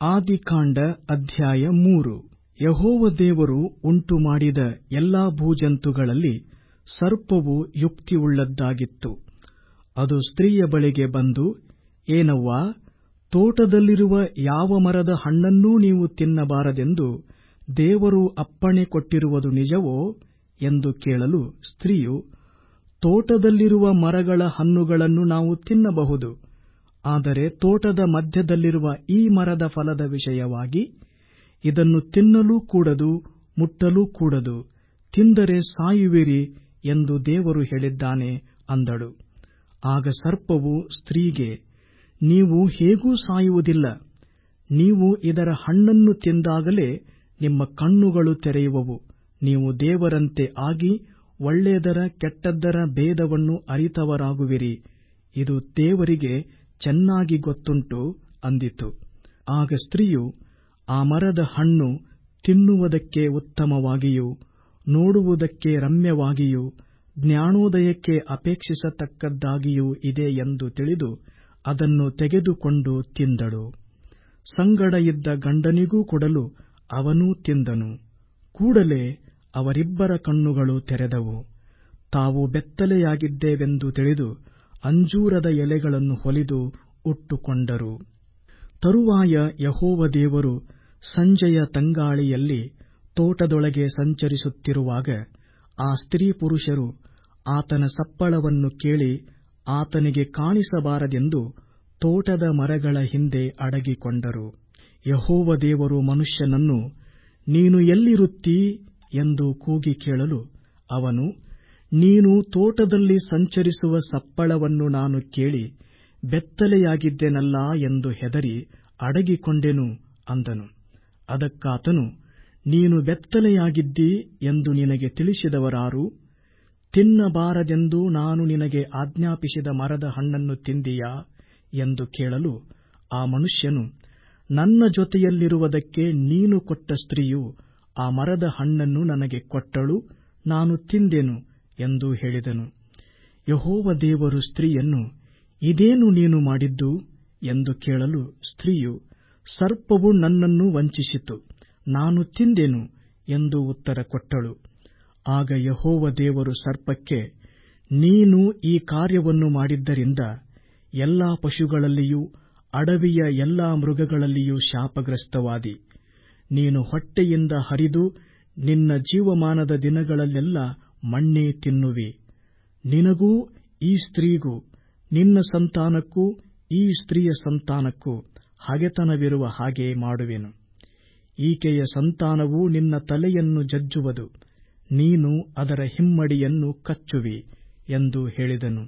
ಆದಿಕಾಂಡ ಅಧ್ಯಾಯ ಮೂರು ಯಹೋವ ದೇವರು ಉಂಟುಮಾಡಿದ ಎಲ್ಲಾ ಭೂಜಂತುಗಳಲ್ಲಿ ಸರ್ಪವು ಯುಕ್ತಿಯುಳ್ಳದ್ದಾಗಿತ್ತು ಅದು ಸ್ತ್ರೀಯ ಬಳಿಗೆ ಬಂದು ಏನವ್ವಾ ತೋಟದಲ್ಲಿರುವ ಯಾವ ಮರದ ಹಣ್ಣನ್ನೂ ನೀವು ತಿನ್ನಬಾರದೆಂದು ದೇವರು ಅಪ್ಪಣೆ ಕೊಟ್ಟಿರುವುದು ನಿಜವೋ ಎಂದು ಕೇಳಲು ಸ್ತ್ರೀಯು ತೋಟದಲ್ಲಿರುವ ಮರಗಳ ಹಣ್ಣುಗಳನ್ನು ನಾವು ತಿನ್ನಬಹುದು ಆದರೆ ತೋಟದ ಮಧ್ಯದಲ್ಲಿರುವ ಈ ಮರದ ಫಲದ ವಿಷಯವಾಗಿ ಇದನ್ನು ತಿನ್ನಲೂ ಕೂಡದು ಮುಟ್ಟಲೂ ಕೂಡದು ತಿಂದರೆ ಸಾಯುವಿರಿ ಎಂದು ದೇವರು ಹೇಳಿದ್ದಾನೆ ಅಂದಳು ಆಗ ಸರ್ಪವು ಸ್ತ್ರೀಗೆ ನೀವು ಹೇಗೂ ಸಾಯುವುದಿಲ್ಲ ನೀವು ಇದರ ಹಣ್ಣನ್ನು ತಿಂದಾಗಲೇ ನಿಮ್ಮ ಕಣ್ಣುಗಳು ತೆರೆಯುವವು ನೀವು ದೇವರಂತೆ ಆಗಿ ಒಳ್ಳೆಯದರ ಕೆಟ್ಟದ್ದರ ಭೇದವನ್ನು ಅರಿತವರಾಗುವಿರಿ ಇದು ದೇವರಿಗೆ ಚೆನ್ನಾಗಿ ಗೊತ್ತುಂಟು ಅಂದಿತು ಆಗ ಸ್ತ್ರೀಯು ಆ ಮರದ ಹಣ್ಣು ತಿನ್ನುವುದಕ್ಕೆ ಉತ್ತಮವಾಗಿಯೂ ನೋಡುವುದಕ್ಕೆ ರಮ್ಯವಾಗಿಯೂ ಜ್ಞಾನೋದಯಕ್ಕೆ ಅಪೇಕ್ಷಿಸತಕ್ಕದ್ದಾಗಿಯೂ ಇದೆ ಎಂದು ತಿಳಿದು ಅದನ್ನು ತೆಗೆದುಕೊಂಡು ತಿಂದಳು ಸಂಗಡ ಇದ್ದ ಗಂಡನಿಗೂ ಕೊಡಲು ಅವನೂ ತಿಂದನು ಕೂಡಲೇ ಅವರಿಬ್ಬರ ಕಣ್ಣುಗಳು ತೆರೆದವು ತಾವು ಬೆತ್ತಲೆಯಾಗಿದ್ದೇವೆಂದು ತಿಳಿದು ಅಂಜೂರದ ಎಲೆಗಳನ್ನು ಹೊಲಿದು ಉಟ್ಟುಕೊಂಡರು ತರುವಾಯ ಯಹೋವ ದೇವರು ಸಂಜೆಯ ತಂಗಾಳಿಯಲ್ಲಿ ತೋಟದೊಳಗೆ ಸಂಚರಿಸುತ್ತಿರುವಾಗ ಆ ಸ್ತ್ರೀ ಪುರುಷರು ಆತನ ಸಪ್ಪಳವನ್ನು ಕೇಳಿ ಆತನಿಗೆ ಕಾಣಿಸಬಾರದೆಂದು ತೋಟದ ಮರಗಳ ಹಿಂದೆ ಅಡಗಿಕೊಂಡರು ಯಹೋವ ದೇವರು ಮನುಷ್ಯನನ್ನು ನೀನು ಎಲ್ಲಿರುತ್ತೀ ಎಂದು ಕೂಗಿ ಕೇಳಲು ಅವನು ನೀನು ತೋಟದಲ್ಲಿ ಸಂಚರಿಸುವ ಸಪ್ಪಳವನ್ನು ನಾನು ಕೇಳಿ ಬೆತ್ತಲೆಯಾಗಿದ್ದೆನಲ್ಲಾ ಎಂದು ಹೆದರಿ ಅಡಗಿಕೊಂಡೆನು ಅಂದನು ಅದಕ್ಕಾತನು ನೀನು ಬೆತ್ತಲೆಯಾಗಿದ್ದೀ ಎಂದು ನಿನಗೆ ತಿಳಿಸಿದವರಾರು ತಿನ್ನಬಾರದೆಂದು ನಾನು ನಿನಗೆ ಆಜ್ಞಾಪಿಸಿದ ಮರದ ಹಣ್ಣನ್ನು ತಿಂದಿಯಾ ಎಂದು ಕೇಳಲು ಆ ಮನುಷ್ಯನು ನನ್ನ ಜೊತೆಯಲ್ಲಿರುವುದಕ್ಕೆ ನೀನು ಕೊಟ್ಟ ಸ್ತ್ರೀಯು ಆ ಮರದ ಹಣ್ಣನ್ನು ನನಗೆ ಕೊಟ್ಟಳು ನಾನು ತಿಂದೆನು ಎಂದು ಹೇಳಿದನು ಯಹೋವ ದೇವರು ಸ್ತ್ರೀಯನ್ನು ಇದೇನು ನೀನು ಮಾಡಿದ್ದು ಎಂದು ಕೇಳಲು ಸ್ತ್ರೀಯು ಸರ್ಪವು ನನ್ನನ್ನು ವಂಚಿಸಿತು ನಾನು ತಿಂದೆನು ಎಂದು ಉತ್ತರ ಕೊಟ್ಟಳು ಆಗ ಯಹೋವ ದೇವರು ಸರ್ಪಕ್ಕೆ ನೀನು ಈ ಕಾರ್ಯವನ್ನು ಮಾಡಿದ್ದರಿಂದ ಎಲ್ಲಾ ಪಶುಗಳಲ್ಲಿಯೂ ಅಡವಿಯ ಎಲ್ಲಾ ಮೃಗಗಳಲ್ಲಿಯೂ ಶಾಪಗ್ರಸ್ತವಾದಿ ನೀನು ಹೊಟ್ಟೆಯಿಂದ ಹರಿದು ನಿನ್ನ ಜೀವಮಾನದ ದಿನಗಳಲ್ಲೆಲ್ಲ ಮಣ್ಣೇ ತಿನ್ನುವಿ ನಿನಗೂ ಈ ಸ್ತ್ರೀಗೂ ನಿನ್ನ ಸಂತಾನಕ್ಕೂ ಈ ಸ್ತ್ರೀಯ ಸಂತಾನಕ್ಕೂ ಹಗೆತನವಿರುವ ಹಾಗೆ ಮಾಡುವೆನು ಈಕೆಯ ಸಂತಾನವು ನಿನ್ನ ತಲೆಯನ್ನು ಜಜ್ಜುವುದು ನೀನು ಅದರ ಹಿಮ್ಮಡಿಯನ್ನು ಕಚ್ಚುವಿ ಎಂದು ಹೇಳಿದನು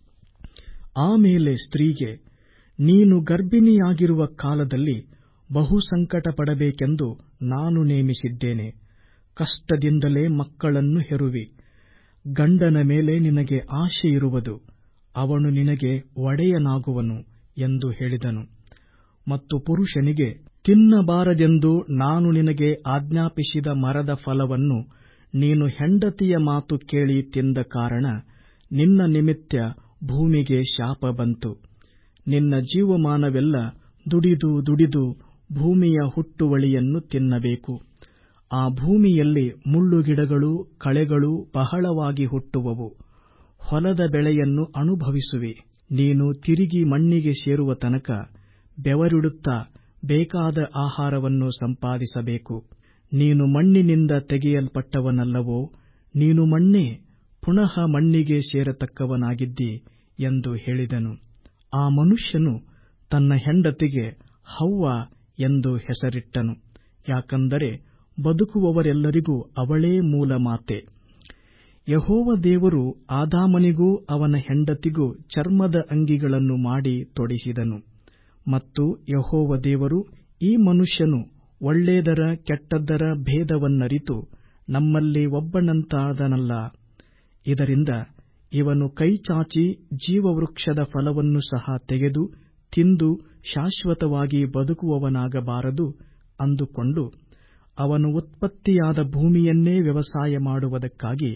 ಆಮೇಲೆ ಸ್ತ್ರೀಗೆ ನೀನು ಗರ್ಭಿಣಿಯಾಗಿರುವ ಕಾಲದಲ್ಲಿ ಬಹು ಸಂಕಟ ಪಡಬೇಕೆಂದು ನಾನು ನೇಮಿಸಿದ್ದೇನೆ ಕಷ್ಟದಿಂದಲೇ ಮಕ್ಕಳನ್ನು ಹೆರುವಿ ಗಂಡನ ಮೇಲೆ ನಿನಗೆ ಆಶೆಯಿರುವುದು ಅವನು ನಿನಗೆ ಒಡೆಯನಾಗುವನು ಎಂದು ಹೇಳಿದನು ಮತ್ತು ಪುರುಷನಿಗೆ ತಿನ್ನಬಾರದೆಂದು ನಾನು ನಿನಗೆ ಆಜ್ಞಾಪಿಸಿದ ಮರದ ಫಲವನ್ನು ನೀನು ಹೆಂಡತಿಯ ಮಾತು ಕೇಳಿ ತಿಂದ ಕಾರಣ ನಿನ್ನ ನಿಮಿತ್ತ ಭೂಮಿಗೆ ಶಾಪ ಬಂತು ನಿನ್ನ ಜೀವಮಾನವೆಲ್ಲ ದುಡಿದು ದುಡಿದು ಭೂಮಿಯ ಹುಟ್ಟುವಳಿಯನ್ನು ತಿನ್ನಬೇಕು ಆ ಭೂಮಿಯಲ್ಲಿ ಮುಳ್ಳುಗಿಡಗಳು ಕಳೆಗಳು ಬಹಳವಾಗಿ ಹುಟ್ಟುವವು ಹೊಲದ ಬೆಳೆಯನ್ನು ಅನುಭವಿಸುವಿ ನೀನು ತಿರುಗಿ ಮಣ್ಣಿಗೆ ಸೇರುವ ತನಕ ಬೆವರಿಡುತ್ತಾ ಬೇಕಾದ ಆಹಾರವನ್ನು ಸಂಪಾದಿಸಬೇಕು ನೀನು ಮಣ್ಣಿನಿಂದ ತೆಗೆಯಲ್ಪಟ್ಟವನಲ್ಲವೋ ನೀನು ಮಣ್ಣೇ ಪುನಃ ಮಣ್ಣಿಗೆ ಸೇರತಕ್ಕವನಾಗಿದ್ದಿ ಎಂದು ಹೇಳಿದನು ಆ ಮನುಷ್ಯನು ತನ್ನ ಹೆಂಡತಿಗೆ ಹವ್ವ ಎಂದು ಹೆಸರಿಟ್ಟನು ಯಾಕಂದರೆ ಬದುಕುವವರೆಲ್ಲರಿಗೂ ಅವಳೇ ಮೂಲ ಮಾತೆ ಯಹೋವ ದೇವರು ಆದಾಮನಿಗೂ ಅವನ ಹೆಂಡತಿಗೂ ಚರ್ಮದ ಅಂಗಿಗಳನ್ನು ಮಾಡಿ ತೊಡಿಸಿದನು ಮತ್ತು ಯಹೋವ ದೇವರು ಈ ಮನುಷ್ಯನು ಒಳ್ಳೇದರ ಕೆಟ್ಟದ್ದರ ಭೇದವನ್ನರಿತು ನಮ್ಮಲ್ಲಿ ಒಬ್ಬನಂತಾದನಲ್ಲ ಇದರಿಂದ ಇವನು ಕೈಚಾಚಿ ಜೀವವೃಕ್ಷದ ಫಲವನ್ನು ಸಹ ತೆಗೆದು ತಿಂದು ಶಾಶ್ವತವಾಗಿ ಬದುಕುವವನಾಗಬಾರದು ಅಂದುಕೊಂಡು ಅವನು ಉತ್ಪತ್ತಿಯಾದ ಭೂಮಿಯನ್ನೇ ವ್ಯವಸಾಯ ಮಾಡುವುದಕ್ಕಾಗಿ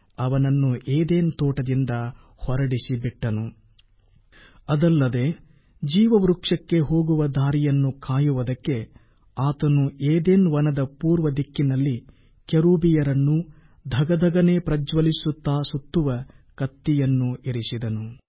ಅವನನ್ನು ಏದೇನ್ ತೋಟದಿಂದ ಹೊರಡಿಸಿಬಿಟ್ಟನು ಅದಲ್ಲದೆ ಜೀವವೃಕ್ಷಕ್ಕೆ ಹೋಗುವ ದಾರಿಯನ್ನು ಕಾಯುವುದಕ್ಕೆ ಆತನು ಏದೆನ್ ವನದ ಪೂರ್ವ ದಿಕ್ಕಿನಲ್ಲಿ ಕೆರೂಬಿಯರನ್ನೂ ಧಗಧಗನೆ ಪ್ರಜ್ವಲಿಸುತ್ತಾ ಸುತ್ತುವ ಕತ್ತಿಯನ್ನೂ ಇರಿಸಿದನು